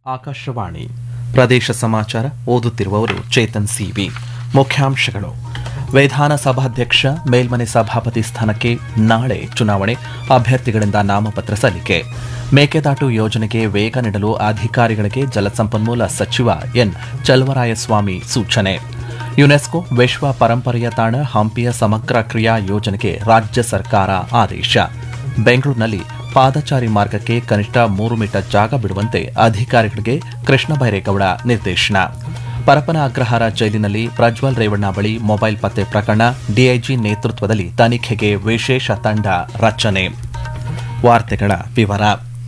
ಆಕಾಶವಾಣಿ ಪ್ರದೇಶ ಸಮಾಚಾರ ಓದುತ್ತಿರುವವರು ಚೇತನ್ ಸಿವಿ ಮುಖ್ಯಾಂಶಗಳು ವಿಧಾನಸಭಾಧ್ಯಕ್ಷ ಮೇಲ್ಮನೆ ಸಭಾಪತಿ ಸ್ಥಾನಕ್ಕೆ ನಾಳೆ ಚುನಾವಣೆ ಅಭ್ಯರ್ಥಿಗಳಿಂದ ನಾಮಪತ್ರ ಸಲ್ಲಿಕೆ ಮೇಕೆದಾಟು ಯೋಜನೆಗೆ ವೇಗ ನೀಡಲು ಅಧಿಕಾರಿಗಳಿಗೆ ಜಲಸಂಪನ್ಮೂಲ ಸಚಿವ ಎನ್ ಚಲವರಾಯಸ್ವಾಮಿ ಸೂಚನೆ ಯುನೆಸ್ಕೋ ವಿಶ್ವ ಪರಂಪರೆಯ ತಾಣ ಹಂಪಿಯ ಸಮಗ್ರ ಕ್ರಿಯಾ ಯೋಜನೆಗೆ ರಾಜ್ಯ ಸರ್ಕಾರ ಆದೇಶ ಬೆಂಗಳೂರಿನಲ್ಲಿ ಪಾದಚಾರಿ ಮಾರ್ಗಕ್ಕೆ ಕನಿಷ್ಠ ಮೂರು ಮೀಟರ್ ಜಾಗ ಬಿಡುವಂತೆ ಅಧಿಕಾರಿಗಳಿಗೆ ಕೃಷ್ಣ ಬೈರೇಗೌಡ ನಿರ್ದೇಶನ ಪರಪನ ಅಗ್ರಹಾರ ಜೈಲಿನಲ್ಲಿ ಪ್ರಜ್ವಲ್ ರೇವಣ್ಣ ಬಳಿ ಮೊಬೈಲ್ ಪತ್ತೆ ಪ್ರಕರಣ ಡಿಐಜಿ ನೇತೃತ್ವದಲ್ಲಿ ತನಿಖೆಗೆ ವಿಶೇಷ ತಂಡ ರಚನೆ ವಾರ್ತೆಗಳ ವಿವರ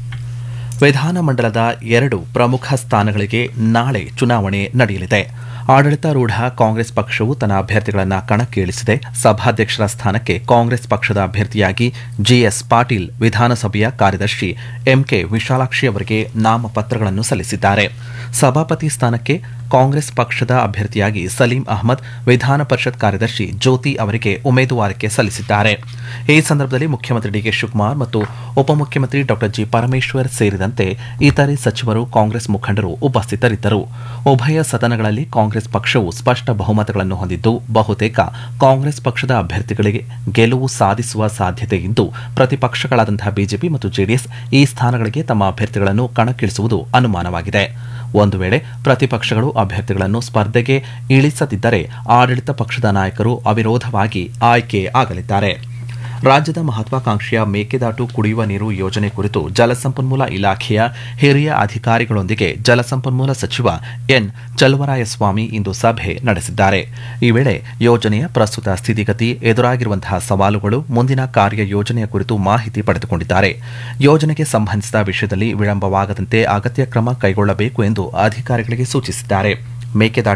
ವಿಧಾನಮಂಡಲದ ಎರಡು ಪ್ರಮುಖ ಸ್ಥಾನಗಳಿಗೆ ನಾಳೆ ಚುನಾವಣೆ ನಡೆಯಲಿದೆ ಆಡಳಿತಾರೂಢ ಕಾಂಗ್ರೆಸ್ ಪಕ್ಷವು ತನ್ನ ಅಭ್ಯರ್ಥಿಗಳನ್ನು ಕಣಕ್ಕಿಳಿಸಿದೆ ಸಭಾಧ್ಯಕ್ಷರ ಸ್ಥಾನಕ್ಕೆ ಕಾಂಗ್ರೆಸ್ ಪಕ್ಷದ ಅಭ್ಯರ್ಥಿಯಾಗಿ ಜಿಎಸ್ ಪಾಟೀಲ್ ವಿಧಾನಸಭೆಯ ಕಾರ್ಯದರ್ಶಿ ಎಂಕೆ ವಿಶಾಲಾಕ್ಷಿ ಅವರಿಗೆ ನಾಮಪತ್ರಗಳನ್ನು ಸಲ್ಲಿಸಿದ್ದಾರೆ ಸಭಾಪತಿ ಸ್ಥಾನಕ್ಕೆ ಕಾಂಗ್ರೆಸ್ ಪಕ್ಷದ ಅಭ್ಯರ್ಥಿಯಾಗಿ ಸಲೀಂ ಅಹಮದ್ ವಿಧಾನ ಪರಿಷತ್ ಕಾರ್ಯದರ್ಶಿ ಜ್ಯೋತಿ ಅವರಿಗೆ ಉಮೇದುವಾರಿಕೆ ಸಲ್ಲಿಸಿದ್ದಾರೆ ಈ ಸಂದರ್ಭದಲ್ಲಿ ಮುಖ್ಯಮಂತ್ರಿ ಡಿಕೆ ಶಿವಕುಮಾರ್ ಮತ್ತು ಉಪಮುಖ್ಯಮಂತ್ರಿ ಡಾ ಜಿ ಪರಮೇಶ್ವರ್ ಸೇರಿದಂತೆ ಇತರೆ ಸಚಿವರು ಕಾಂಗ್ರೆಸ್ ಮುಖಂಡರು ಉಪಸ್ಥಿತರಿದ್ದರು ಉಭಯ ಸದನಗಳಲ್ಲಿ ಕಾಂಗ್ರೆಸ್ ಪಕ್ಷವು ಸ್ಪಷ್ಟ ಬಹುಮತಗಳನ್ನು ಹೊಂದಿದ್ದು ಬಹುತೇಕ ಕಾಂಗ್ರೆಸ್ ಪಕ್ಷದ ಅಭ್ಯರ್ಥಿಗಳಿಗೆ ಗೆಲುವು ಸಾಧಿಸುವ ಸಾಧ್ಯತೆ ಇದ್ದು ಪ್ರತಿಪಕ್ಷಗಳಾದಂತಹ ಬಿಜೆಪಿ ಮತ್ತು ಜೆಡಿಎಸ್ ಈ ಸ್ಥಾನಗಳಿಗೆ ತಮ್ಮ ಅಭ್ಯರ್ಥಿಗಳನ್ನು ಕಣಕ್ಕಿಳಿಸುವುದು ಅನುಮಾನವಾಗಿದೆ ಒಂದು ವೇಳೆ ಪ್ರತಿಪಕ್ಷಗಳು ಅಭ್ಯರ್ಥಿಗಳನ್ನು ಸ್ಪರ್ಧೆಗೆ ಇಳಿಸದಿದ್ದರೆ ಆಡಳಿತ ಪಕ್ಷದ ನಾಯಕರು ಅವಿರೋಧವಾಗಿ ಆಯ್ಕೆ ಆಗಲಿದ್ದಾರೆ ರಾಜ್ಯದ ಮಹತ್ವಾಕಾಂಕ್ಷೆಯ ಮೇಕೆದಾಟು ಕುಡಿಯುವ ನೀರು ಯೋಜನೆ ಕುರಿತು ಜಲಸಂಪನ್ಮೂಲ ಇಲಾಖೆಯ ಹಿರಿಯ ಅಧಿಕಾರಿಗಳೊಂದಿಗೆ ಜಲಸಂಪನ್ಮೂಲ ಸಚಿವ ಎನ್ ಚಲವರಾಯಸ್ವಾಮಿ ಇಂದು ಸಭೆ ನಡೆಸಿದ್ದಾರೆ ಈ ವೇಳೆ ಯೋಜನೆಯ ಪ್ರಸ್ತುತ ಸ್ಥಿತಿಗತಿ ಎದುರಾಗಿರುವಂತಹ ಸವಾಲುಗಳು ಮುಂದಿನ ಕಾರ್ಯ ಯೋಜನೆಯ ಕುರಿತು ಮಾಹಿತಿ ಪಡೆದುಕೊಂಡಿದ್ದಾರೆ ಯೋಜನೆಗೆ ಸಂಬಂಧಿಸಿದ ವಿಷಯದಲ್ಲಿ ವಿಳಂಬವಾಗದಂತೆ ಅಗತ್ಯ ಕ್ರಮ ಕೈಗೊಳ್ಳಬೇಕು ಎಂದು ಅಧಿಕಾರಿಗಳಿಗೆ ಸೂಚಿಸಿದ್ದಾರೆ ಮೇಕೆದಾಟು